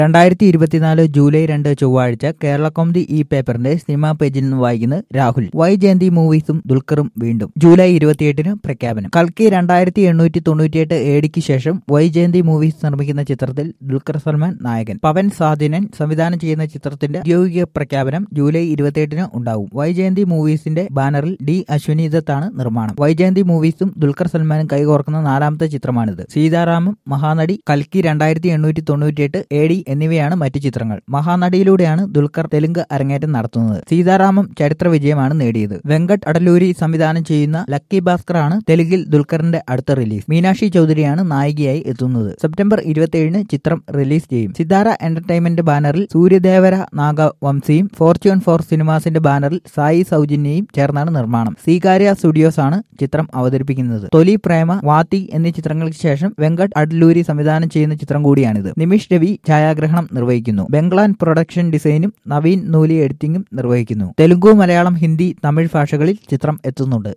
രണ്ടായിരത്തി ഇരുപത്തിനാല് ജൂലൈ രണ്ട് ചൊവ്വാഴ്ച കേരള കോമഡി ഇ പേപ്പറിന്റെ സിനിമാ പേജിൽ നിന്ന് വായിക്കുന്നത് രാഹുൽ വൈ ജയന്തി മൂവീസും ദുൽഖറും വീണ്ടും ജൂലൈ ഇരുപത്തിയെട്ടിന് പ്രഖ്യാപനം കൽക്കി രണ്ടായിരത്തി എണ്ണൂറ്റി തൊണ്ണൂറ്റിയെട്ട് ഏടിക്ക് ശേഷം വൈ ജയന്തി മൂവീസ് നിർമ്മിക്കുന്ന ചിത്രത്തിൽ ദുൽഖർ സൽമാൻ നായകൻ പവൻ സാധിനൻ സംവിധാനം ചെയ്യുന്ന ചിത്രത്തിന്റെ ഔദ്യോഗിക പ്രഖ്യാപനം ജൂലൈ ഇരുപത്തിയെട്ടിന് ഉണ്ടാവും വൈ ജയന്തി മൂവീസിന്റെ ബാനറിൽ ഡി അശ്വനി ദത്താണ് നിർമ്മാണം വൈ ജയന്തി മൂവീസും ദുൽഖർ സൽമാനും കൈകോർക്കുന്ന നാലാമത്തെ ചിത്രമാണിത് സീതാറാമും മഹാനടി കൽക്കി രണ്ടായിരത്തി എണ്ണൂറ്റി തൊണ്ണൂറ്റിയെട്ട് എ ഡി എന്നിവയാണ് മറ്റു ചിത്രങ്ങൾ മഹാനടിയിലൂടെയാണ് ദുൽഖർ തെലുങ്ക് അരങ്ങേറ്റം നടത്തുന്നത് സീതാറാമം ചരിത്ര വിജയമാണ് നേടിയത് വെങ്കട്ട് അടലൂരി സംവിധാനം ചെയ്യുന്ന ലക്കി ഭാസ്കർ ആണ് തെലുങ്കിൽ ദുൽഖറിന്റെ അടുത്ത റിലീസ് മീനാക്ഷി ചൗധരിയാണ് നായികയായി എത്തുന്നത് സെപ്റ്റംബർ ഇരുപത്തിയേഴിന് ചിത്രം റിലീസ് ചെയ്യും സിതാര എന്റർടൈൻമെന്റ് ബാനറിൽ സൂര്യദേവര നാഗവംശിയും ഫോർച്യൂൺ ഫോർ സിനിമാസിന്റെ ബാനറിൽ സായി സൗജന്യയും ചേർന്നാണ് നിർമ്മാണം സ്വീകാര്യ സ്റ്റുഡിയോസ് ആണ് ചിത്രം അവതരിപ്പിക്കുന്നത് തൊലി പ്രേമ വാത്തി എന്നീ ചിത്രങ്ങൾക്ക് ശേഷം വെങ്കട്ട് അഡ്ലൂരി സംവിധാനം ചെയ്യുന്ന ചിത്രം കൂടിയാണിത് നിമിഷ് രവി ഛായാഗ്രഹണം നിർവഹിക്കുന്നു ബംഗ്ലാൻ പ്രൊഡക്ഷൻ ഡിസൈനും നവീൻ നൂലി എഡിറ്റിംഗും നിർവഹിക്കുന്നു തെലുങ്കു മലയാളം ഹിന്ദി തമിഴ് ഭാഷകളിൽ ചിത്രം എത്തുന്നുണ്ട്